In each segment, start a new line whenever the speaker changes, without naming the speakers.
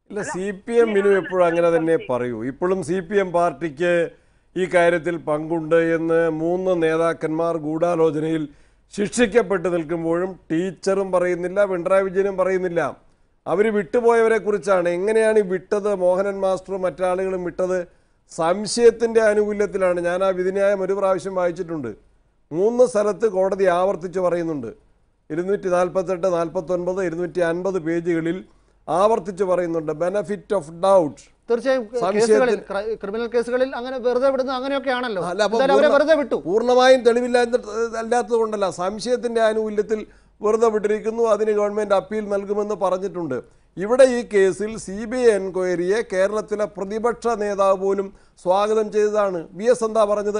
ഇല്ല C P എമ്മിനും എപ്പോഴും അങ്ങനെ തന്നെ പറയൂ ഇപ്പോഴും സി പി എം പാർട്ടിക്ക് ഈ കാര്യത്തിൽ പങ്കുണ്ട് എന്ന് മൂന്ന് നേതാക്കന്മാർ ഗൂഢാലോചനയിൽ ശിക്ഷിക്കപ്പെട്ട് നിൽക്കുമ്പോഴും ടീച്ചറും പറയുന്നില്ല പിണറായി വിജയനും പറയുന്നില്ല അവർ വിട്ടുപോയവരെ കുറിച്ചാണ് എങ്ങനെയാണ് ഈ വിട്ടത് മോഹനൻ മാസ്റ്ററും മറ്റാളുകളും വിട്ടത് സംശയത്തിൻ്റെ ആനുകൂല്യത്തിലാണ് ഞാൻ ആ വിധിന്യായം ഒരു പ്രാവശ്യം വായിച്ചിട്ടുണ്ട് മൂന്ന് സ്ഥലത്ത് കോടതി ആവർത്തിച്ച് പറയുന്നുണ്ട് ഇരുന്നൂറ്റി നാൽപ്പത്തെട്ട് നാൽപ്പത്തൊൻപത് ഇരുന്നൂറ്റി അൻപത് പേജുകളിൽ ആവർത്തിച്ച് പറയുന്നുണ്ട് ബെനഫിറ്റ് ഓഫ് ഡൗട്ട്
തീർച്ചയായും
സംശയത്തിൽ-
കേസുകളിൽ ക്ര- ക്രിമിനൽ കേസുകളിൽ അങ്ങനെ വെറുതെ വിടുന്ന അങ്ങനെയൊക്കെയാണല്ലോ
അല്ല, അപ്പൊ
എന്തായാലും അവരെ
പൂർണ്ണ-
വെറുതെ വിട്ടു
പൂർണ്ണമായും തെളിവില്ലാത്ത അല്ലാത്തത് കൊണ്ടല്ല സംശയത്തിന്റെ ആനുകൂല്യത്തിൽ വെറുതെ വിട്ടിരിക്കുന്നു അതിന് ഗവൺമെന്റ് അപ്പീൽ നൽകുമെന്ന് പറഞ്ഞിട്ടുണ്ട് ഇവിടെ ഈ കേസിൽ സി ബി ഐ എൻക്വയറിയെ കേരളത്തിലെ പ്രതിപക്ഷ നേതാവ് പോലും സ്വാഗതം ചെയ്തതാണ് വി എസ് എന്താ പറഞ്ഞത്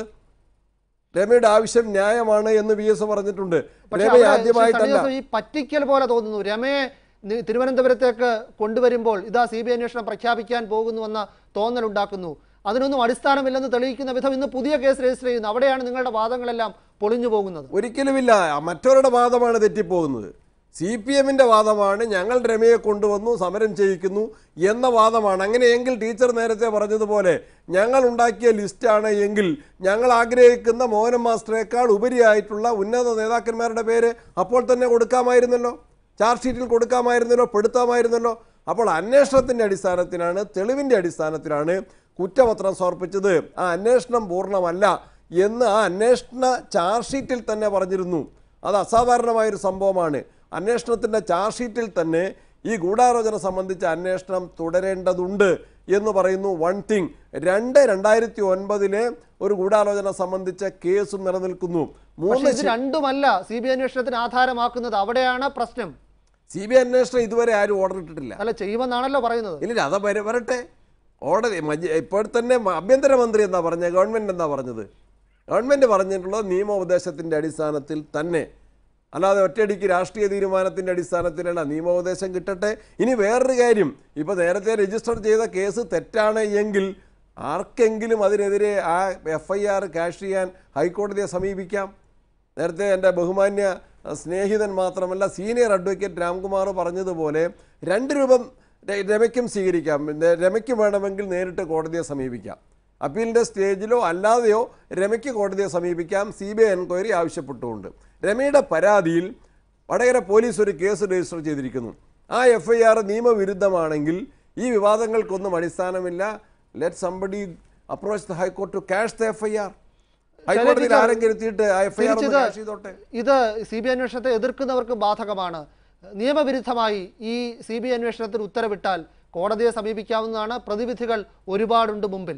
രമയുടെ ആവശ്യം ന്യായമാണ് എന്ന് വി എസ് പറഞ്ഞിട്ടുണ്ട്
പക്ഷേ
രമ
അവിടെ ശ്രീ
ആദ്യമായിട്ടല്ല
സണ്ണി ജോസഫ് ഈ പറ്റിക്കൽ പോലെ തോന്നുന്നു രമയെ നി- തിരുവനന്തപുരത്തേക്ക് കൊണ്ടുവരുമ്പോൾ ഇതാ സി ബി അന്വേഷണം പ്രഖ്യാപിക്കാൻ പോകുന്നുവെന്ന തോന്നലുണ്ടാക്കുന്നു അതിനൊന്നും അടിസ്ഥാനമില്ലെന്ന് തെളിയിക്കുന്ന വിധം ഇന്ന് പുതിയ കേസ് രജിസ്റ്റർ ചെയ്യുന്നു അവിടെയാണ് നിങ്ങളുടെ വാദങ്ങളെല്ലാം പൊളിഞ്ഞു പോകുന്നത്
ഒരിക്കലുമില്ല മറ്റവരുടെ വാദമാണ് തെറ്റിപ്പോകുന്നത് സി പി എമ്മിൻ്റെ വാദമാണ് ഞങ്ങൾ രമയെ കൊണ്ടുവന്നു സമരം ചെയ്യിക്കുന്നു എന്ന വാദമാണ് അങ്ങനെയെങ്കിൽ ടീച്ചർ നേരത്തെ പറഞ്ഞതുപോലെ ഞങ്ങൾ ഉണ്ടാക്കിയ ലിസ്റ്റാണ് എങ്കിൽ ഞങ്ങൾ ആഗ്രഹിക്കുന്ന മോഹനം മാസ്റ്ററേക്കാൾ ഉപരിയായിട്ടുള്ള ഉന്നത നേതാക്കന്മാരുടെ പേര് അപ്പോൾ തന്നെ കൊടുക്കാമായിരുന്നല്ലോ ചാർജ് ഷീറ്റിൽ കൊടുക്കാമായിരുന്നല്ലോ പെടുത്താമായിരുന്നല്ലോ അപ്പോൾ അന്വേഷണത്തിൻ്റെ അടിസ്ഥാനത്തിലാണ് തെളിവിൻ്റെ അടിസ്ഥാനത്തിലാണ് കുറ്റപത്രം സമർപ്പിച്ചത് ആ അന്വേഷണം പൂർണ്ണമല്ല എന്ന് ആ അന്വേഷണ ചാർജ് ഷീറ്റിൽ തന്നെ പറഞ്ഞിരുന്നു അത് അസാധാരണമായൊരു സംഭവമാണ് അന്വേഷണത്തിൻ്റെ ചാർജ് ഷീറ്റിൽ തന്നെ ഈ ഗൂഢാലോചന സംബന്ധിച്ച അന്വേഷണം തുടരേണ്ടതുണ്ട് എന്ന് പറയുന്നു വൺ തിങ് രണ്ട് രണ്ടായിരത്തി ഒൻപതിലെ ഒരു ഗൂഢാലോചന സംബന്ധിച്ച കേസും നിലനിൽക്കുന്നു
പക്ഷേ
മൂന്ന്
ഇത് രണ്ടുമല്ല സി ബി അന്വേഷണത്തിന് ആധാരമാക്കുന്നത് അവിടെയാണ് പ്രശ്നം
സി ബി ഐ അന്വേഷണം ഇതുവരെ ആരും ഓർഡർ ഇട്ടിട്ടില്ല
അല്ല ചെയ്യുമെന്നാണല്ലോ പറയുന്നത്
ഇല്ല അത് വര വരട്ടെ ഓർഡർ ഇപ്പോൾ തന്നെ മ- ആഭ്യന്തരമന്ത്രി എന്താ പറഞ്ഞത് ഗവൺമെൻറ് എന്താ പറഞ്ഞത് ഗവൺമെൻറ് പറഞ്ഞിട്ടുള്ളത് നിയമോപദേശത്തിൻ്റെ അടിസ്ഥാനത്തിൽ തന്നെ അല്ലാതെ ഒറ്റയടിക്ക് രാഷ്ട്രീയ തീരുമാനത്തിൻ്റെ അടിസ്ഥാനത്തിലല്ല നിയമോപദേശം കിട്ടട്ടെ ഇനി വേറൊരു കാര്യം ഇപ്പോൾ നേരത്തെ രജിസ്റ്റർ ചെയ്ത കേസ് തെറ്റാണ് എങ്കിൽ ആർക്കെങ്കിലും അതിനെതിരെ ആ എഫ് ഐ ആർ ക്യാഷ് ചെയ്യാൻ ഹൈക്കോടതിയെ സമീപിക്കാം നേരത്തെ എൻ്റെ ബഹുമാന്യ അഹ്, സ്നേഹിതൻ മാത്രമല്ല സീനിയർ അഡ്വക്കേറ്റ് രാംകുമാർ പറഞ്ഞതുപോലെ രണ്ട് രൂപം ര- രമയ്ക്കും സ്വീകരിക്കാം പിന്നെ രമയ്ക്ക് വേണമെങ്കിൽ നേരിട്ട് കോടതിയെ സമീപിക്കാം അപ്പീലിൻ്റെ സ്റ്റേജിലോ അല്ലാതെയോ രമയ്ക്ക് കോടതിയെ സമീപിക്കാം സി ബി ഐ എൻക്വയറി ആവശ്യപ്പെട്ടുകൊണ്ട് രമയുടെ പരാതിയിൽ വടകര പോലീസ് ഒരു കേസ് രജിസ്റ്റർ ചെയ്തിരിക്കുന്നു ആ എഫ് ഐ ആർ നിയമവിരുദ്ധമാണെങ്കിൽ ഈ വിവാദങ്ങൾക്കൊന്നും അടിസ്ഥാനമില്ല let somebody approach the high court to quash the F I R ഹൈക്കോടതിയിൽ
ടീച്ചർ,
ആരെങ്കിലും എത്തിയിട്ട് ആ എഫ് ഐ ആർ
തിരിച്ചിത്
ക്യാഷ് ചെയ്തോട്ടെ
ഇത് സി ബി അന്വേഷണത്തെ എതിർക്കുന്നവർക്ക് ബാധകമാണ് നിയമവിരുദ്ധമായി ഈ സി ബി അന്വേഷണത്തിന് ഉത്തരവിട്ടാൽ കോടതിയെ സമീപിക്കാവുന്നതാണ് പ്രതിവിധികൾ ഒരുപാടുണ്ട് മുമ്പിൽ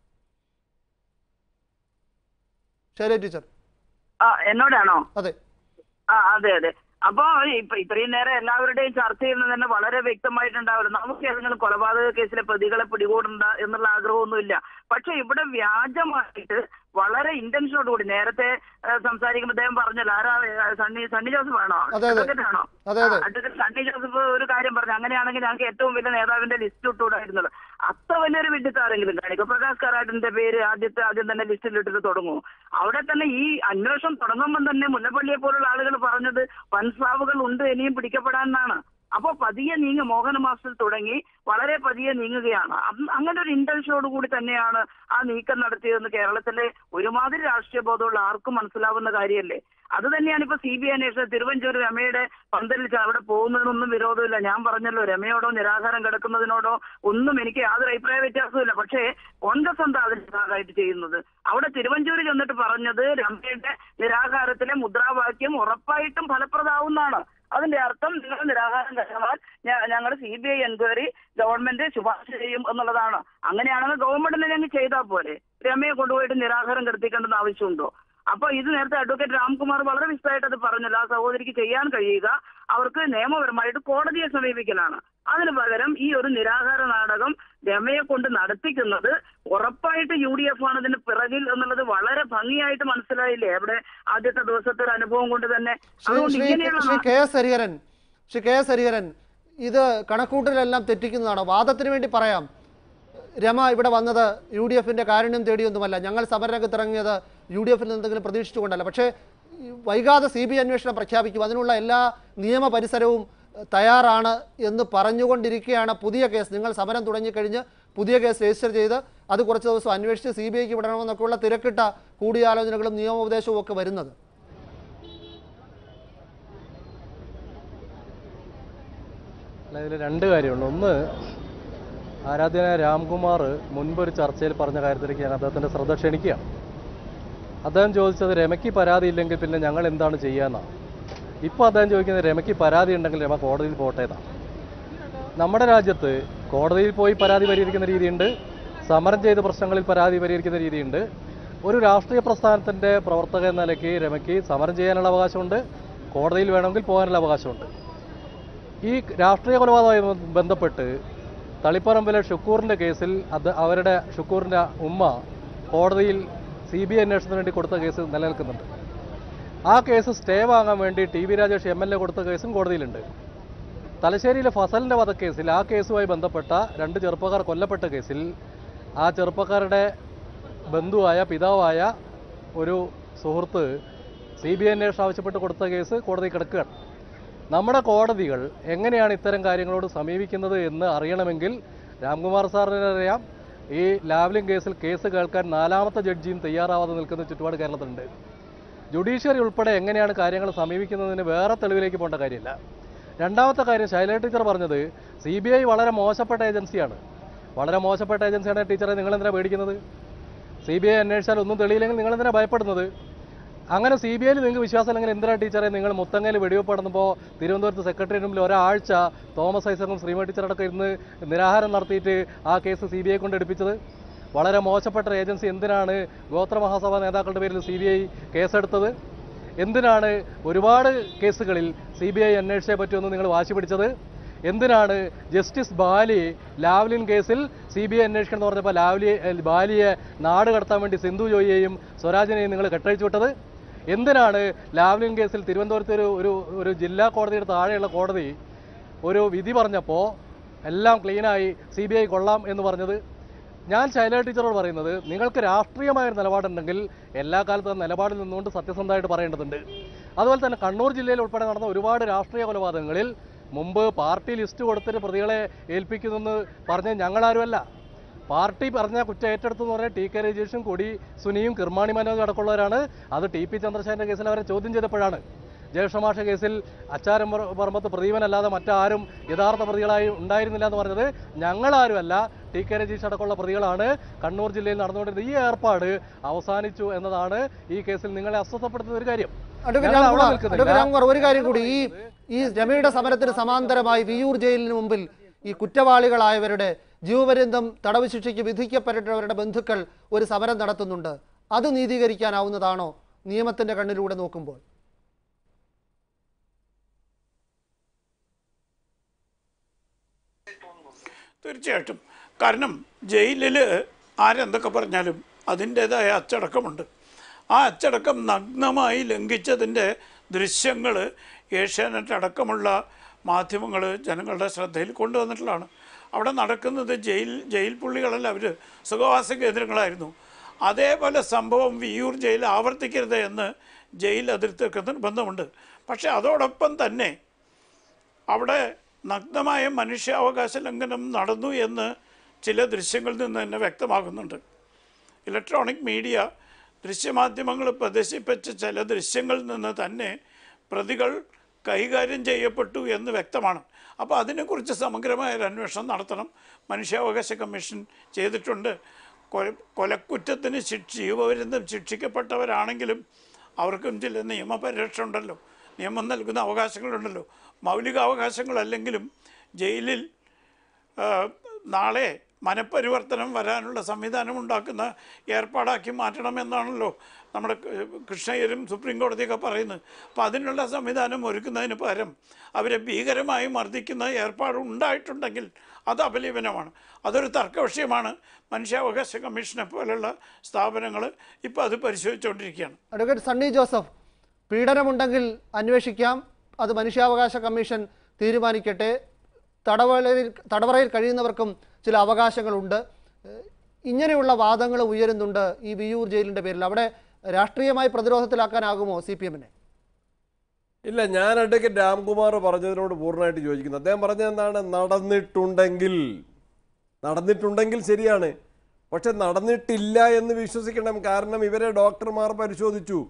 ശരി ടീച്ചർ
ആ എന്നോടാണോ
അതെ
ആ അതെ അതെ അപ്പൊ ഇപ്പൊ ഇത്രയും നേരം എല്ലാവരുടെയും ചർച്ച ചെയ്യുന്നത് തന്നെ വളരെ വ്യക്തമായിട്ടുണ്ടാവില്ല നമുക്ക് ഏതെങ്കിലും കൊലപാതക കേസിലെ പ്രതികളെ പിടികൂടണ്ട എന്നുള്ള ആഗ്രഹമൊന്നുമില്ല പക്ഷെ ഇവിടെ വ്യാജമായിട്ട് വളരെ ഇന്റൻഷനോട് കൂടി നേരത്തെ ആ, സംസാരിക്കുമ്പോൾ അദ്ദേഹം പറഞ്ഞല്ലോ ആരാ ആ, സണ്ണി സണ്ണി ജോസഫ് ആണോ
അതെ, അതെ.
Advocate ആണോ
അതെ, അതെ.
ആ, അഡ്വക്കേറ്റ് സണ്ണി ജോസഫ് ഒരു കാര്യം പറഞ്ഞു അങ്ങനെയാണെങ്കിൽ ഞങ്ങൾക്ക് ഏറ്റവും വലിയ നേതാവിന്റെ ലിസ്റ്റ് ഇട്ടുകൂടായിരുന്നല്ലോ അത്ര വലിയൊരു വിഡിത്താരെങ്കിലും കാണിക്കും പ്രകാശ് കാരാട്ടിന്റെ പേര് ആദ്യത്തെ ആദ്യം തന്നെ ലിസ്റ്റിൽ ഇട്ടിട്ട് തുടങ്ങും അവിടെ തന്നെ ഈ അന്വേഷണം തുടങ്ങുമ്പോൾ തന്നെ മുല്ലപ്പള്ളിയെ പോലുള്ള ആളുകൾ പറഞ്ഞത് വൻസ്രാവുകൾ ഉണ്ട് ഇനിയും പിടിക്കപ്പെടാനാണ് അപ്പൊ പതിയെ നീങ്ങ മോഹന മാസത്തിൽ തുടങ്ങി വളരെ പതിയെ നീങ്ങുകയാണ് അന്ന് അങ്ങനെ ഒരു ഇന്റൻഷനോട് കൂടി തന്നെയാണ് ആ നീക്കം നടത്തിയതെന്ന് കേരളത്തിലെ ഒരുമാതിരി രാഷ്ട്രീയ ബോധമുള്ള ആർക്കും മനസ്സിലാവുന്ന കാര്യമല്ലേ അത് തന്നെയാണ് ഇപ്പൊ സി ബി ഐ അന്വേഷണം തിരുവഞ്ചൂർ രമയുടെ പന്തലിൽ ച- അവിടെ പോകുന്നതിനൊന്നും വിരോധമില്ല ഞാൻ പറഞ്ഞല്ലോ രമയോടോ നിരാഹാരം കിടക്കുന്നതിനോടോ ഒന്നും എനിക്ക് യാതൊരു അഭിപ്രായ വ്യത്യാസമില്ല പക്ഷേ കോൺഗ്രസ് എന്താ അതിന്റെ ഭാഗമായിട്ട് ചെയ്യുന്നത് അവിടെ തിരുവഞ്ചൂർ ചെന്നിട്ട് പറഞ്ഞത് രമയുടെ നിരാഹാരത്തിലെ മുദ്രാവാക്യം ഉറപ്പായിട്ടും ഫലപ്രദമാവുന്നതാണ് അതിന്റെ അർത്ഥം നിങ്ങൾ നിരാഹാരം കഴിഞ്ഞാൽ ഞങ്ങൾ C B I enquiry government ശുപാർശ ചെയ്യും എന്നുള്ളതാണ് അങ്ങനെയാണെങ്കിൽ ഗവൺമെന്റിനെ ഞങ്ങൾ ചെയ്താൽ പോലെ രമയെ കൊണ്ടുപോയിട്ട് നിരാഹാരം കിടത്തിക്കേണ്ടെന്ന് ആവശ്യമുണ്ടോ അപ്പൊ ഇത് നേരത്തെ അഡ്വക്കേറ്റ് രാംകുമാർ വളരെ വിശദമായിട്ട് അത് പറഞ്ഞല്ലോ ആ സഹോദരിക്ക് ചെയ്യാൻ കഴിയുക അവർക്ക് നിയമപരമായിട്ട് കോടതിയെ സമീപിക്കലാണ് അതിന് പകരം ഈ ഒരു നിരാഹാര നാടകം രമയെ കൊണ്ട് നടത്തിക്കുന്നത് ഉറപ്പായിട്ട് യു ഡി എഫ് ആണ് ഇതിന് പിറകിൽ എന്നുള്ളത് വളരെ ഭംഗിയായിട്ട് മനസ്സിലായില്ലേ അവിടെ ആദ്യത്തെ ദിവസത്തെ ഒരു അനുഭവം കൊണ്ട് തന്നെ
ശ്രീ
അതുകൊണ്ട്
ശ്രീ
ഇങ്ങനെയുള്ള
Shri K S Hariharan Shri K S Hariharan ഇത് കണക്കൂട്ടലെല്ലാം തെറ്റിക്കുന്നതാണ് വാദത്തിന് വേണ്ടി പറയാം രമ ഇവിടെ വന്നത് യു ഡി എഫിന്റെ കാരുണ്യം തേടിയൊന്നുമല്ല ഞങ്ങൾ സമരരംഗത്ത് ഇറങ്ങിയത് യു ഡി എഫിൽ നിന്ന് എന്തെങ്കിലും പ്രതീക്ഷിച്ചുകൊണ്ടല്ല പക്ഷേ ഈ വൈകാതെ സി ബി ഐ അന്വേഷണം പ്രഖ്യാപിക്കും അതിനുള്ള എല്ലാ നിയമ പരിസരവും ഏഹ്, തയ്യാറാണ് എന്ന് പറഞ്ഞുകൊണ്ടിരിക്കുകയാണ് പുതിയ കേസ് നിങ്ങൾ സമരം തുടങ്ങിക്കഴിഞ്ഞ് പുതിയ കേസ് രജിസ്റ്റർ ചെയ്ത് അത് കുറച്ച് ദിവസം അന്വേഷിച്ച് സി ബി ഐക്ക് വിടണമെന്നൊക്കെയുള്ള തിരക്കിട്ട കൂടിയാലോചനകളും നിയമോപദേശവും ഒക്കെ വരുന്നത്
അല്ല ഇതിൽ രണ്ട് കാര്യമുണ്ട് ഒന്ന് ആരാധ്യനായ രാംകുമാർ മുൻപൊരു ചർച്ചയിൽ പറഞ്ഞ കാര്യത്തിലേക്ക് ഞാൻ അദ്ദേഹത്തിൻ്റെ ശ്രദ്ധ ക്ഷണിക്കുകയാണ് അദ്ദേഹം ചോദിച്ചത് രമയ്ക്ക് പരാതി ഇല്ലെങ്കിൽ പിന്നെ ഞങ്ങൾ എന്താണ് ചെയ്യാന്നാണ് ഇപ്പോൾ അദ്ദേഹം ചോദിക്കുന്നത് രമയ്ക്ക് പരാതി ഉണ്ടെങ്കിൽ രമ കോടതിയിൽ പോട്ടെ എന്നാണ് നമ്മുടെ രാജ്യത്ത് കോടതിയിൽ പോയി പരാതി പരിഹരിക്കുന്ന രീതിയുണ്ട് സമരം ചെയ്ത പ്രശ്നങ്ങളിൽ പരാതി പരിഹരിക്കുന്ന രീതിയുണ്ട് ഒരു രാഷ്ട്രീയ പ്രസ്ഥാനത്തിൻ്റെ പ്രവർത്തക എന്ന നിലയ്ക്ക് രമയ്ക്ക് സമരം ചെയ്യാനുള്ള അവകാശമുണ്ട് കോടതിയിൽ വേണമെങ്കിൽ പോകാനുള്ള അവകാശമുണ്ട് ഈ രാഷ്ട്രീയ കൊലപാതകവുമായി ബന്ധപ്പെട്ട് തളിപ്പറമ്പിലെ ഷുക്കൂറിൻ്റെ കേസിൽ അത് അവരുടെ ഷുക്കൂറിൻ്റെ ഉമ്മ കോടതിയിൽ സി ബി ഐ അന്വേഷണത്തിന് വേണ്ടി കൊടുത്ത കേസ് നിലനിൽക്കുന്നുണ്ട് ആ കേസ് സ്റ്റേ വാങ്ങാൻ വേണ്ടി T V Rajesh M L A കൊടുത്ത കേസും കോടതിയിലുണ്ട് തലശ്ശേരിയിലെ ഫസലിൻ്റെ വധക്കേസിൽ ആ കേസുമായി ബന്ധപ്പെട്ട രണ്ട് ചെറുപ്പക്കാർ കൊല്ലപ്പെട്ട കേസിൽ ആ ചെറുപ്പക്കാരുടെ ബന്ധുവായ പിതാവായ ഒരു സുഹൃത്ത് സി ബി ഐ അന്വേഷണം ആവശ്യപ്പെട്ട് കൊടുത്ത കേസ് കോടതി കിടക്കുകയാണ് നമ്മുടെ കോടതികൾ എങ്ങനെയാണ് ഇത്തരം കാര്യങ്ങളോട് സമീപിക്കുന്നത് എന്ന് അറിയണമെങ്കിൽ രാംകുമാർ സാറിന് അറിയാം ഈ ലാവ്ലിംഗ് കേസിൽ കേസ് കേൾക്കാൻ നാലാമത്തെ ജഡ്ജിയും തയ്യാറാവാതെ നിൽക്കുന്ന ചുറ്റുപാട് കേരളത്തിലുണ്ട് ജുഡീഷ്യറി ഉൾപ്പെടെ എങ്ങനെയാണ് കാര്യങ്ങൾ സമീപിക്കുന്നതിന് വേറെ തെളിവിലേക്ക് പോകേണ്ട കാര്യമില്ല രണ്ടാമത്തെ കാര്യം ശൈല ടീച്ചർ പറഞ്ഞത് സി ബി ഐ വളരെ മോശപ്പെട്ട ഏജൻസിയാണ് വളരെ മോശപ്പെട്ട ഏജൻസിയാണ് ടീച്ചറെ നിങ്ങൾ എന്തിനാണ് പേടിക്കുന്നത് സി ബി ഐ അന്വേഷിച്ചാൽ ഒന്നും തെളിയില്ലെങ്കിൽ നിങ്ങൾ എന്തിനാണ് ഭയപ്പെടുന്നത് അങ്ങനെ സി ബി ഐയിൽ നിങ്ങൾക്ക് വിശ്വാസം അല്ലെങ്കിൽ എന്തിനാ ടീച്ചറെ നിങ്ങൾ മുത്തങ്ങയിൽ വെടിവെപ്പ് നടന്നപ്പോൾ തിരുവനന്തപുരത്ത് സെക്രട്ടറി റൂമിൽ ഒരാഴ്ച തോമസ് ഐസറും ശ്രീമതി ടീച്ചറടക്കം ഇരുന്ന് നിരാഹാരം നടത്തിയിട്ട് ആ കേസ് സി ബി ഐ കൊണ്ട് എടുപ്പിച്ചത് വളരെ മോശപ്പെട്ട ഏജൻസി എന്തിനാണ് ഗോത്ര മഹാസഭ നേതാക്കളുടെ പേരിൽ സി ബി ഐ കേസെടുത്തത് എന്തിനാണ് ഒരുപാട് കേസുകളിൽ സി ബി ഐ അന്വേഷിച്ചേ പറ്റുമെന്ന് നിങ്ങൾ വാശി പിടിച്ചത് എന്തിനാണ് ജസ്റ്റിസ് ബാലി ലാവ്ലിൻ കേസിൽ സി ബി ഐ അന്വേഷിക്കണം എന്ന് പറഞ്ഞപ്പോൾ ലാവ്ലി ഏഹ് ബാലിയെ നാട് കടത്താൻ വേണ്ടി സിന്ധു ജോയിയെയും സ്വരാജിനെയും നിങ്ങൾ കെട്ടഴിച്ചു വിട്ടത് എന്തിനാണ് ലാവ്ലിൻ കേസിൽ തിരുവനന്തപുരത്ത് ഒരു ഒരു ഒരു ജില്ലാ കോടതിയുടെ താഴെയുള്ള കോടതി ഒരു വിധി പറഞ്ഞപ്പോൾ എല്ലാം ക്ലീനായി സി ബി ഐ കൊള്ളാം എന്ന് പറഞ്ഞത് ഞാൻ ശൈല ടീച്ചറോട് പറയുന്നത് നിങ്ങൾക്ക് രാഷ്ട്രീയമായ ഒരു നിലപാടുണ്ടെങ്കിൽ എല്ലാ കാലത്തും ആ നിലപാടിൽ നിന്നുകൊണ്ട് സത്യസന്ധമായിട്ട് പറയേണ്ടതുണ്ട് അതുപോലെ തന്നെ കണ്ണൂർ ജില്ലയിൽ ഉൾപ്പെടെ നടന്ന ഒരുപാട് രാഷ്ട്രീയ കൊലപാതകങ്ങളിൽ മുമ്പ് പാർട്ടി ലിസ്റ്റ് കൊടുത്തിട്ട് പ്രതികളെ ഏൽപ്പിക്കുന്നെന്ന് പറഞ്ഞ് ഞങ്ങളാരുമല്ല പാർട്ടി പറഞ്ഞ കുറ്റം ഏറ്റെടുത്തു എന്ന് പറഞ്ഞാൽ ടി കെ രജീഷും കൊടി സുനിയും കിർമാണി മനോജും അടക്കമുള്ളവരാണ് അത് ടി പി ചന്ദ്രശേഖരൻ്റെ കേസിൽ അവരെ ചോദ്യം ചെയ്തപ്പോഴാണ് ജയഷമാഷ കേസിൽ അച്ചാരം പറ- പറമ്പത്ത് പ്രദീപനല്ലാതെ മറ്റാരും യഥാർത്ഥ പ്രതികളായി ഉണ്ടായിരുന്നില്ല എന്ന് പറഞ്ഞത് ഞങ്ങളാരുമല്ല ടി കെ രജീഷ് അടക്കമുള്ള പ്രതികളാണ് കണ്ണൂർ ജില്ലയിൽ നടന്നുകൊണ്ടിരുന്ന ഈ ഏർപ്പാട് അവസാനിച്ചു എന്നതാണ് ഈ കേസിൽ നിങ്ങളെ അസ്വസ്ഥപ്പെടുത്തുന്ന ഒരു കാര്യം
അഡ്വക്കേറ്റ്
ഞങ്ങൾ അവിടെ
രാംകുമാർ
നിൽക്കുന്നില്ല.
അഡ്വക്കേറ്റ് രാംകുമാർ ഒരു കാര്യം കൂടി ഈ ഈ രമയുടെ സമരത്തിന് സമാന്തരമായി വിയൂർ ജയിലിന് മുമ്പിൽ ഈ കുറ്റവാളികളായവരുടെ ജീവപര്യന്തം തടവ് ശിക്ഷയ്ക്ക് വിധിക്കപ്പെട്ടവരുടെ ബന്ധുക്കൾ ഒരു സമരം നടത്തുന്നുണ്ട് അത് നീതീകരിക്കാനാവുന്നതാണോ നിയമത്തിന്റെ കണ്ണിലൂടെ നോക്കുമ്പോൾ
തീർച്ചയായിട്ടും കാരണം ജയിലിൽ ആരെന്തൊക്കെ പറഞ്ഞാലും അതിൻ്റേതായ അച്ചടക്കമുണ്ട് ആ അച്ചടക്കം നഗ്നമായി ലംഘിച്ചതിൻ്റെ ദൃശ്യങ്ങൾ ഏഷ്യാനെറ്റ് അടക്കമുള്ള മാധ്യമങ്ങൾ ജനങ്ങളുടെ ശ്രദ്ധയിൽ കൊണ്ടുവന്നിട്ടുള്ളതാണ് അവിടെ നടക്കുന്നത് ജയിൽ ജയിൽ പുള്ളികളല്ല അവർ സുഖവാസ കേന്ദ്രങ്ങളായിരുന്നു അതേപോലെ സംഭവം വിയൂർ ജയിൽ ആവർത്തിക്കരുത് എന്ന് ജയിൽ അതിർത്തിക്ക് നിർബന്ധമുണ്ട് പക്ഷേ അതോടൊപ്പം തന്നെ അവിടെ നഗ്നമായ മനുഷ്യാവകാശ ലംഘനം നടന്നു എന്ന് ചില ദൃശ്യങ്ങളിൽ നിന്ന് തന്നെ വ്യക്തമാകുന്നുണ്ട് ഇലക്ട്രോണിക് മീഡിയ ദൃശ്യമാധ്യമങ്ങൾ പ്രദർശിപ്പിച്ച ചില ദൃശ്യങ്ങളിൽ നിന്ന് തന്നെ പ്രതികൾ കൈകാര്യം ചെയ്യപ്പെട്ടു എന്ന് വ്യക്തമാണ് അപ്പോൾ അതിനെക്കുറിച്ച് സമഗ്രമായ ഒരു അന്വേഷണം നടത്തണം മനുഷ്യാവകാശ കമ്മീഷൻ ചെയ്തിട്ടുണ്ട് കൊല കൊലക്കുറ്റത്തിന് ശിക്ഷ ജീവപര്യന്തം ശിക്ഷിക്കപ്പെട്ടവരാണെങ്കിലും അവർക്കും ചില നിയമപരിരക്ഷ ഉണ്ടല്ലോ നിയമം നൽകുന്ന അവകാശങ്ങളുണ്ടല്ലോ മൗലിക അവകാശങ്ങളല്ലെങ്കിലും ജയിലിൽ ആ, നാളെ മനപരിവർത്തനം വരാനുള്ള സംവിധാനം ഉണ്ടാക്കുന്ന ഏർപ്പാടാക്കി മാറ്റണമെന്നാണല്ലോ നമ്മുടെ ക- കൃഷ്ണയ്യരും സുപ്രീം കോടതിയൊക്കെ പറയുന്നത് അപ്പോൾ അതിനുള്ള സംവിധാനം ഒരുക്കുന്നതിന് പകരം അവരെ ഭീകരമായി മർദ്ദിക്കുന്ന ഏർപ്പാട് ഉണ്ടായിട്ടുണ്ടെങ്കിൽ അത് അപലീപനമാണ് അതൊരു തർക്ക വിഷയമാണ് മനുഷ്യാവകാശ കമ്മീഷനെ പോലുള്ള സ്ഥാപനങ്ങൾ ഇപ്പോൾ അത് പരിശോധിച്ചുകൊണ്ടിരിക്കുകയാണ്
അഡ്വക്കേറ്റ് സണ്ണി ജോസഫ് പീഡനമുണ്ടെങ്കിൽ അന്വേഷിക്കാം അത് മനുഷ്യാവകാശ കമ്മീഷൻ തീരുമാനിക്കട്ടെ തടവറയിൽ തടവറയിൽ കഴിയുന്നവർക്കും ചില അവകാശങ്ങളുണ്ട് ഏഹ് ഇങ്ങനെയുള്ള വാദങ്ങൾ ഉയരുന്നുണ്ട് ഈ വിയൂർ ജയിലിൻ്റെ പേരിൽ അവിടെ രാഷ്ട്രീയമായി പ്രതിരോധത്തിലാക്കാനാകുമോ സി പി എമ്മിനെ
ഇല്ല ഞാൻ അഡ്വക്കേറ്റ് രാംകുമാർ പറഞ്ഞതിനോട് പൂർണ്ണമായിട്ട് യോജിക്കുന്നു അദ്ദേഹം പറഞ്ഞത് എന്താണ് നടന്നിട്ടുണ്ടെങ്കിൽ നടന്നിട്ടുണ്ടെങ്കിൽ ശരിയാണ് പക്ഷെ നടന്നിട്ടില്ല എന്ന് വിശ്വസിക്കണം കാരണം ഇവരെ ഡോക്ടർമാർ പരിശോധിച്ചു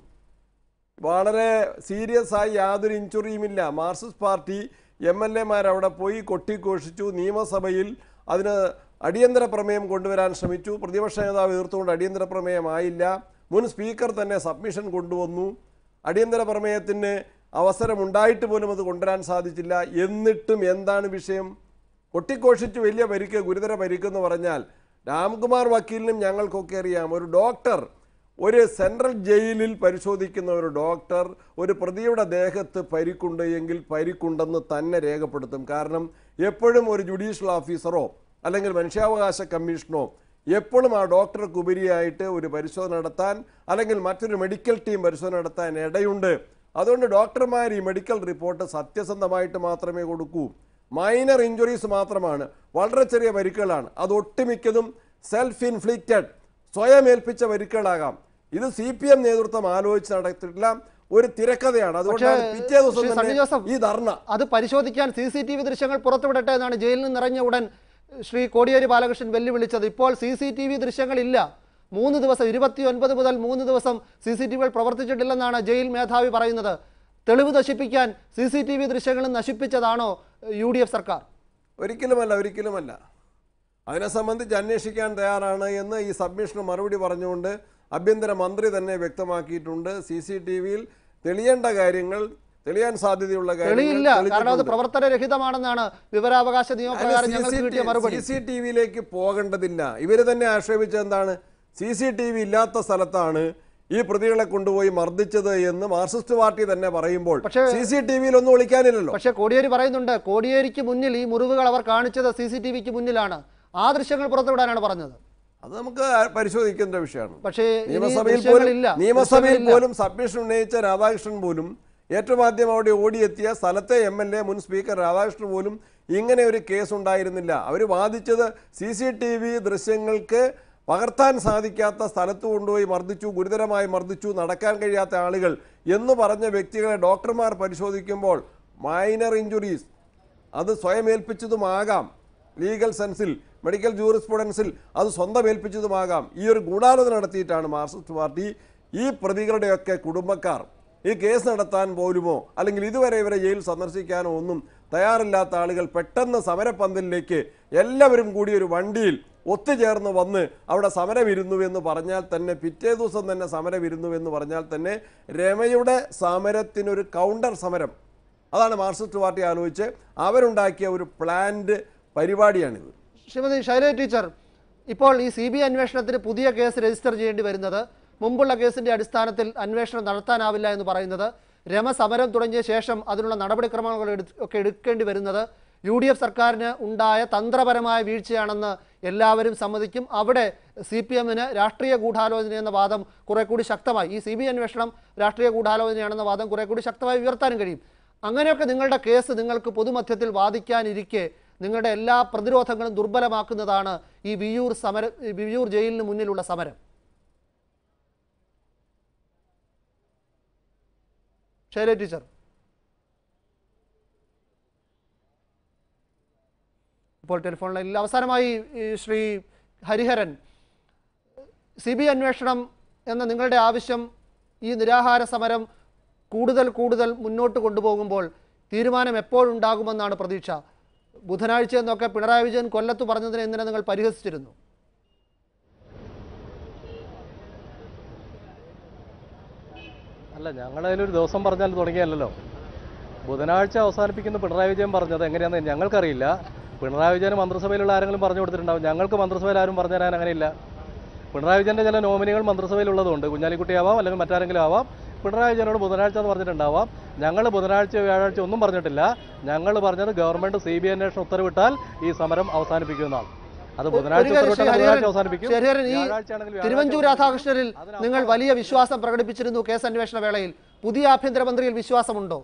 വളരെ സീരിയസ് ആയി യാതൊരു ഇഞ്ചുറിയുമില്ല മാർക്സിസ്റ്റ് പാർട്ടി എം എൽ എമാർ അവിടെ പോയി കൊട്ടിഘോഷിച്ചു നിയമസഭയിൽ അതിന് അടിയന്തര പ്രമേയം കൊണ്ടുവരാൻ ശ്രമിച്ചു പ്രതിപക്ഷ നേതാവ് എതിർത്തുകൊണ്ട് അടിയന്തര പ്രമേയമായില്ല മുൻ സ്പീക്കർ തന്നെ സബ്മിഷൻ കൊണ്ടുവന്നു അടിയന്തര പ്രമേയത്തിന് അവസരമുണ്ടായിട്ട് പോലും അത് കൊണ്ടുവരാൻ സാധിച്ചില്ല എന്നിട്ടും എന്താണ് വിഷയം കൊട്ടിഘോഷിച്ച് വലിയ പരിക്ക് ഗുരുതര പരിക്ക് എന്ന് പറഞ്ഞാൽ രാംകുമാർ വക്കീലിനും ഞങ്ങൾക്കൊക്കെ അറിയാം ഒരു ഡോക്ടർ ഒരു സെൻട്രൽ ജയിലിൽ പരിശോധിക്കുന്ന ഒരു ഡോക്ടർ ഒരു പ്രതിയുടെ ദേഹത്ത് പരിക്കുണ്ട് എങ്കിൽ പരിക്കുണ്ടെന്ന് തന്നെ രേഖപ്പെടുത്തും കാരണം എപ്പോഴും ഒരു ജുഡീഷ്യൽ ഓഫീസറോ അല്ലെങ്കിൽ മനുഷ്യാവകാശ കമ്മീഷനോ എപ്പോഴും ആ ഡോക്ടർക്ക് ഉപരിയായിട്ട് ഒരു പരിശോധന നടത്താൻ അല്ലെങ്കിൽ മറ്റൊരു മെഡിക്കൽ ടീം പരിശോധന നടത്താൻ ഇടയുണ്ട് അതുകൊണ്ട് ഡോക്ടർമാർ ഈ മെഡിക്കൽ റിപ്പോർട്ട് സത്യസന്ധമായിട്ട് മാത്രമേ കൊടുക്കൂ മൈനർ ഇഞ്ചുറീസ് മാത്രമാണ് വളരെ ചെറിയ പരിക്കുകളാണ് അത് ഒട്ടുമിക്കതും സെൽഫ് ഇൻഫ്ലിക്റ്റഡ് സ്വയം ഏൽപ്പിച്ച പരിക്കുകളാകാം ഇത് സി പി എം നേതൃത്വം ആലോചിച്ച് നടത്തിയിട്ടില്ല ഒരു തിരക്കഥയാണ് അതുകൊണ്ടാണ്
പക്ഷേ,
പിറ്റേ ദിവസം
ശ്രീ സണ്ണി
തന്നെ
ജോസഫ്,
ഈ ധർണ
അത് പരിശോധിക്കാൻ സി സി ടി വി ദൃശ്യങ്ങൾ പുറത്തുവിടട്ടെ എന്നാണ് ജയിലിൽ നിന്ന് ഇറങ്ങിയ ഉടൻ ശ്രീ കോടിയേരി ബാലകൃഷ്ണൻ വെല്ലുവിളിച്ചത് ഇപ്പോൾ സി സി ടി വി ദൃശ്യങ്ങളില്ല മൂന്ന് ദിവസം ഇരുപത്തി ഒൻപത് മുതൽ മൂന്ന് ദിവസം സി സി ടി വികൾ പ്രവർത്തിച്ചിട്ടില്ലെന്നാണ് ജയിൽ മേധാവി പറയുന്നത് തെളിവ് നശിപ്പിക്കാൻ സി സി ടി വി ദൃശ്യങ്ങളും നശിപ്പിച്ചതാണോ യു ഡി എഫ് സർക്കാർ
ഒരിക്കലുമല്ല ഒരിക്കലുമല്ല അതിനെ സംബന്ധിച്ച് അന്വേഷിക്കാൻ തയ്യാറാണ് എന്ന് ഈ സബ്മിഷന് മറുപടി പറഞ്ഞുകൊണ്ട് ആഭ്യന്തര മന്ത്രി തന്നെ വ്യക്തമാക്കിയിട്ടുണ്ട് സി സി ടി വിയിൽ തെളിയേണ്ട കാര്യങ്ങൾ തെളിയാൻ സാധ്യതയുള്ള
തെളിയില്ല കാരണം അത്
തെളിഞ്ഞിട്ടുണ്ട്.
പ്രവർത്തനരഹിതമാണ് വിവരാവകാശ നിയമപ്രകാരം ഞങ്ങൾക്ക് കിട്ടിയ മറുപടി
സി സി ടി വിയിലേക്ക് പോകേണ്ടതില്ല ഇവര് തന്നെ ആക്ഷേപിച്ചത് എന്താണ് സി സി ടി വി ഇല്ലാത്ത സ്ഥലത്താണ് ഈ പ്രതികളെ കൊണ്ടുപോയി മർദ്ദിച്ചത് എന്ന് മാർക്സിസ്റ്റ് പാർട്ടി തന്നെ പറയുമ്പോൾ
പക്ഷേ-
സി സി ടി വിയിൽ ഒന്നും ഒളിക്കാനില്ലല്ലോ
പക്ഷേ കോടിയേരി പറയുന്നുണ്ട് കോടിയേരിക്ക് മുന്നിൽ ഈ മുറിവുകൾ അവർ കാണിച്ചത് സി സി ടി വിക്ക് മുന്നിലാണ് ആ ദൃശ്യങ്ങൾ പുറത്തുവിടാനാണ് പറഞ്ഞത്
അത് നമുക്ക് പരിശോധിക്കേണ്ട വിഷയമാണ്
പക്ഷേ ഇനി
നിയമസഭയിൽ
ദൃശ്യങ്ങളില്ല.
പോലും നിയമസഭയിൽ
ദൃശ്യങ്ങളില്ല.
പോലും സബ്മിഷൻ ഉന്നയിച്ച രാധാകൃഷ്ണൻ പോലും ഏറ്റവും ആദ്യം അവിടെ ഓടിയെത്തിയ സ്ഥലത്തെ എം എൽ എ മുൻ സ്പീക്കർ രാധാകൃഷ്ണൻ പോലും ഇങ്ങനെ ഒരു കേസ് ഉണ്ടായിരുന്നില്ല അവർ വാദിച്ചത് സി സി ടി വി ദൃശ്യങ്ങൾക്ക് പകർത്താൻ സാധിക്കാത്ത സ്ഥലത്ത് കൊണ്ടുപോയി മർദ്ദിച്ചു ഗുരുതരമായി മർദ്ദിച്ചു നടക്കാൻ കഴിയാത്ത ആളുകൾ എന്ന് പറഞ്ഞ വ്യക്തികളെ ഡോക്ടർമാർ പരിശോധിക്കുമ്പോൾ മൈനർ ഇഞ്ചുറീസ് അത് സ്വയം ഏൽപ്പിച്ചതുമാകാം ലീഗൽ സെൻസിൽ മെഡിക്കൽ ജൂറിസ്പ്രുഡൻസിൽ അത് സ്വന്തം ഏൽപ്പിച്ചതുമാകാം ഈ ഒരു ഗൂഢാലോചന നടത്തിയിട്ടാണ് മാർക്സിസ്റ്റ് പാർട്ടി ഈ പ്രതികളുടെയൊക്കെ കുടുംബക്കാർ ഈ കേസ് നടത്താൻ പോലുമോ അല്ലെങ്കിൽ ഇതുവരെ ഇവരെ ജയിൽ സന്ദർശിക്കാനോ ഒന്നും തയ്യാറില്ലാത്ത ആളുകൾ പെട്ടെന്ന് സമരപ്പന്തലിലേക്ക് എല്ലാവരും കൂടി ഒരു വണ്ടിയിൽ ഒത്തുചേർന്ന് വന്ന് അവിടെ സമരമിരുന്നു എന്ന് പറഞ്ഞാൽ തന്നെ പിറ്റേ ദിവസം തന്നെ സമരമിരുന്നു എന്ന് പറഞ്ഞാൽ തന്നെ രമയുടെ സമരത്തിനൊരു കൗണ്ടർ സമരം അതാണ് മാർക്സിസ്റ്റ് പാർട്ടി ആലോചിച്ച് അവരുണ്ടാക്കിയ ഒരു പ്ലാൻഡ് പരിപാടിയാണിത്
ശ്രീമതി ശൈലജ ടീച്ചർ ഇപ്പോൾ ഈ സി ബി ഐ അന്വേഷണത്തിന് പുതിയ കേസ് രജിസ്റ്റർ ചെയ്യേണ്ടി വരുന്നത് മുമ്പുള്ള കേസിന്റെ അടിസ്ഥാനത്തിൽ അന്വേഷണം നടത്താനാവില്ല എന്ന് പറയുന്നത് രമ സമരം തുടങ്ങിയ ശേഷം അതിനുള്ള നടപടിക്രമങ്ങൾ എടു- ഒക്കെ എടുക്കേണ്ടി വരുന്നത് യു ഡി എഫ് സർക്കാരിന് ഉണ്ടായ തന്ത്രപരമായ വീഴ്ചയാണെന്ന് എല്ലാവരും സമ്മതിക്കും അവിടെ സി പി എമ്മിന് രാഷ്ട്രീയ ഗൂഢാലോചന എന്ന വാദം കുറെ കൂടി ശക്തമായി ഈ സി ബി ഐ അന്വേഷണം രാഷ്ട്രീയ ഗൂഢാലോചനയാണെന്ന വാദം കുറെ കൂടി ശക്തമായി ഉയർത്താനും കഴിയും അങ്ങനെയൊക്കെ നിങ്ങളുടെ കേസ് നിങ്ങൾക്ക് പൊതുമധ്യത്തിൽ വാദിക്കാനിരിക്കെ നിങ്ങളുടെ എല്ലാ പ്രതിരോധങ്ങളും ദുർബലമാക്കുന്നതാണ് ഈ വിയൂർ സമര ഈ വിയൂർ ജയിലിന് മുന്നിലുള്ള സമരം ശൈലജ ടീച്ചർ ഇപ്പോൾ ടെലിഫോൺ ലൈനിൽ അവസാനമായി ഈ ശ്രീ ഹരിഹരൻ സി ബി അന്വേഷണം എന്ന നിങ്ങളുടെ ആവശ്യം ഈ നിരാഹാര സമരം കൂടുതൽ കൂടുതൽ മുന്നോട്ട് കൊണ്ടുപോകുമ്പോൾ തീരുമാനം എപ്പോഴുണ്ടാകുമെന്നാണ് പ്രതീക്ഷ ബുധനാഴ്ച എന്നൊക്കെ പിണറായി വിജയൻ കൊല്ലത്ത് പറഞ്ഞതിനെ ഇന്നലെ നിങ്ങൾ പരിഹസിച്ചിരുന്നു
അല്ല ഞങ്ങളതിലൊരു ദിവസം പറഞ്ഞാൽ തുടങ്ങിയല്ലോ ബുധനാഴ്ച അവസാനിപ്പിക്കുന്ന പിണറായി വിജയൻ പറഞ്ഞത് എങ്ങനെയാണെന്ന് ഞങ്ങൾക്കറിയില്ല പിണറായി വിജയന് മന്ത്രിസഭയിലുള്ള ആരെങ്കിലും പറഞ്ഞു കൊടുത്തിട്ടുണ്ടാവും ഞങ്ങൾക്ക് മന്ത്രിസഭയിൽ ആരും പറഞ്ഞു തരാൻ അങ്ങനെയില്ല പിണറായി വിജയൻ്റെ ചില നോമിനികൾ മന്ത്രിസഭയിലുള്ളതുകൊണ്ട് കുഞ്ഞാലിക്കുട്ടി ആവാം അല്ലെങ്കിൽ മറ്റാരെങ്കിലും ആവാം പിണറായി വിജയനോട് ബുധനാഴ്ച എന്ന് പറഞ്ഞിട്ടുണ്ടാവാം ഞങ്ങൾ ബുധനാഴ്ച വ്യാഴാഴ്ച ഒന്നും പറഞ്ഞിട്ടില്ല ഞങ്ങൾ പറഞ്ഞത് ഗവൺമെന്റ് സി ബി ഐ അന്വേഷണം ഉത്തരവിട്ടാൽ ഈ സമരം അവസാനിപ്പിക്കുമെന്നാണ് അത് ബുധനാഴ്ച
ഒരു കാര്യം ശ്രീ
ഉത്തരവിട്ടാൽ
ഹരിഹരൻ,
ബുധനാഴ്ച അവസാനിപ്പിക്കും
ശ്രീ ഹരിഹരൻ, ഈ
വ്യാഴാഴ്ചയാണെങ്കിൽ വ്യാഴാഴ്ച
തിരുവഞ്ചൂർ രാധാകൃഷ്ണനിൽ നിങ്ങൾ വലിയ വിശ്വാസം പ്രകടിപ്പിച്ചിരുന്നു കേസ് അന്വേഷണ വേളയിൽ പുതിയ ആഭ്യന്തരമന്ത്രിയിൽ വിശ്വാസമുണ്ടോ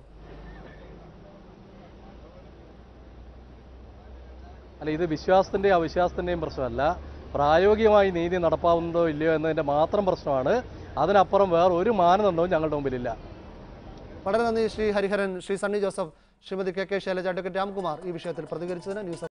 അല്ല ഇത് വിശ്വാസത്തിൻ്റെയും അവിശ്വാസത്തിൻ്റെയും പ്രശ്നമല്ല പ്രായോഗികമായി നീതി നടപ്പാവുന്നതോ ഇല്ലയോ എന്നതിൻ്റെ മാത്രം പ്രശ്നമാണ് അതിനപ്പുറം വേറെ ഒരു മാനദണ്ഡവും ഞങ്ങളുടെ മുമ്പിലില്ല
വളരെ നന്ദി Shri Hariharan Shri Sunny Joseph Shrimati K K Shailaja advocate Ramkumar ഈ വിഷയത്തിൽ പ്രതികരിച്ചതിന് ന്യൂസ്